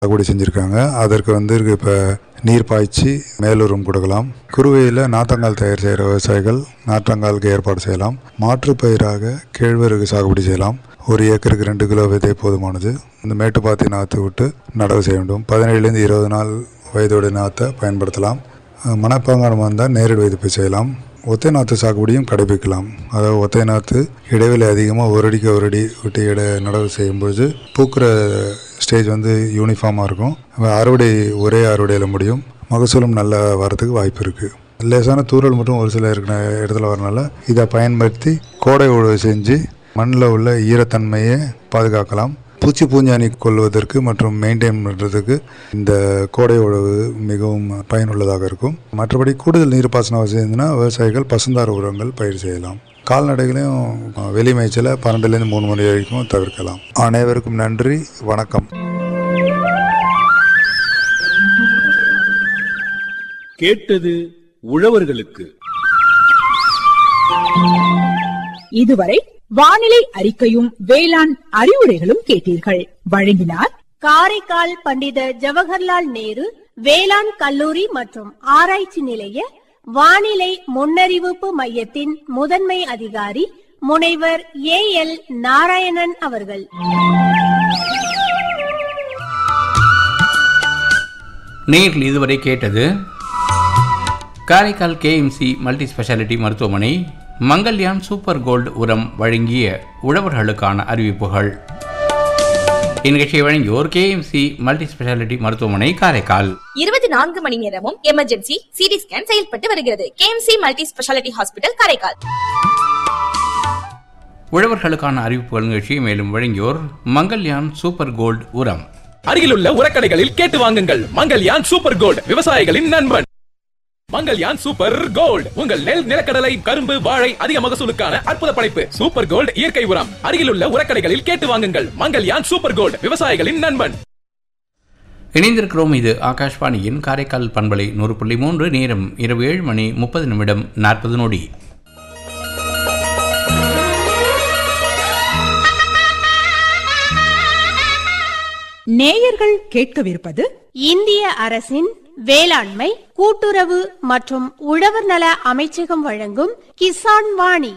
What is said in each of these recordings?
சாகுபடி செஞ்சுருக்காங்க அதற்கு வந்து இப்போ நீர் பாய்ச்சி மேலுரம் கொடுக்கலாம் குறுவையில் நாற்றங்கால் தயார் செய்கிற விவசாயிகள் நாற்றங்காலுக்கு ஏற்பாடு செய்யலாம் மாற்று பயிராக கேழ்வரகு சாகுபடி செய்யலாம் ஒரு ஏக்கருக்கு ரெண்டு கிலோ விதை போதுமானது இந்த மேட்டுப்பாத்தி நாற்று விட்டு நடவு செய்ய வேண்டும் பதினேழுலேருந்து இருபது நாள் வயதோட நாற்றை பயன்படுத்தலாம் மணப்பாங்கான வந்தால் நேரடி விதைப்பு செய்யலாம் ஒத்தை நாற்று சாகுபடியும் கடைபிடிக்கலாம் அதாவது ஒத்தை நாற்று இடைவெளி அதிகமாக ஒரு அடிக்கு ஒரு அடி விட்டு இட நடவு செய்யும்பொழுது பூக்கிற ஸ்டேஜ் வந்து யூனிஃபார்மாக இருக்கும் அறுவடை ஒரே அறுவடையில் முடியும் மகசூலும் நல்ல வரதுக்கு வாய்ப்பு இருக்குது லேசான தூறல் மட்டும் ஒரு சில இருக்கிற இடத்துல வரனால இதை பயன்படுத்தி கோடை உழவு செஞ்சு மண்ணில் உள்ள ஈரத்தன்மையை பாதுகாக்கலாம் பூச்சி பூஞ்சானி கொள்வதற்கு மற்றும் மெயின்டைன் பண்ணுறதுக்கு இந்த கோடை உழவு மிகவும் பயனுள்ளதாக இருக்கும் மற்றபடி கூடுதல் நீர்ப்பாசன வசதி இருந்ததுன்னா விவசாயிகள் பசுந்தார உரங்கள் பயிர் செய்யலாம் கால்நடைகளையும் வெளி மேய்ச்சலை பன்னெண்டுலேருந்து மூணு மணி வரைக்கும் தவிர்க்கலாம் அனைவருக்கும் நன்றி வணக்கம் கேட்டது உழவர்களுக்கு இதுவரை வானிலை அறிக்கையும் வேளாண் அறிவுரைகளும் கேட்டீர்கள் வழங்கினார் காரைக்கால் பண்டித ஜவஹர்லால் நேரு வேளாண் கல்லூரி மற்றும் ஆராய்ச்சி நிலைய வானிலை முன்னறிவிப்பு மையத்தின் முதன்மை அதிகாரி முனைவர் ஏ எல் நாராயணன் அவர்கள் நேரில் இதுவரை கேட்டது காரைக்கால் கேஎம்சி மல்டி ஸ்பெஷாலிட்டி மருத்துவமனை மங்கல்யான் சூப்பர் கோல்டு உரம் வழங்கிய உழவர்களுக்கான அறிவிப்புகள் இந்நிகழ்ச்சியை வழங்கியோர் கேஎம்சி மல்டி ஸ்பெஷாலிட்டி மருத்துவமனை காரைக்கால் இருபத்தி நான்கு மணி நேரமும் எமர்ஜென்சி சிடி ஸ்கேன் செயல்பட்டு வருகிறது KMC multi speciality hospital Karaikal உழவர்களுக்கான அறிவிப்புகள் நிகழ்ச்சியை மேலும் வழங்கியோர் மங்கல்யான் சூப்பர் கோல்டு உரம் அருகிலுள்ள உரக்கடைகளில் கேட்டு வாங்குங்கள் மங்கல்யான் சூப்பர் கோல்ட் விவசாயிகளின் நண்பன் மங்கல்யான் சூப்பர் கோல்ட் உங்கள் நெல் நிலக்கடலை கரும்பு வாழை அதிக மகசூலுக்கான அற்புத படைப்பு சூப்பர் கோல்ட் இயற்கை உரம் அருகிலுள்ள உரக்கடைகளில் கேட்டு வாங்குங்கள் மங்கல்யான் சூப்பர் கோல்ட் விவசாயிகளின் நண்பன் இணைந்திருக்கிறோம் இது ஆகாஷ்வாணியின் காரைக்கால் பண்பலை நூறு புள்ளி மூன்று நேரம் இரவு ஏழு மணி முப்பது நிமிடம் நாற்பது நொடி நேயர்கள் கேட்கவிருப்பது இந்திய அரசின் வேளாண்மை கூட்டுறவு மற்றும் உழவர் நல அமைச்சகம் வழங்கும் கிசான் வாணி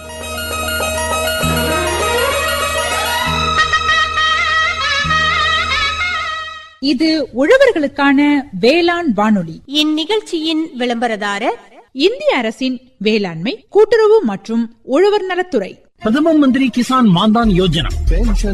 இது உழவர்களுக்கான வேளாண் வானொலி இந்நிகழ்ச்சியின் விளம்பரதாரர் இந்திய அரசின் வேளாண்மை கூட்டுறவு மற்றும் உழவர் நலத்துறை பிரதம மந்திரி கிசான் மான்தான் யோஜனா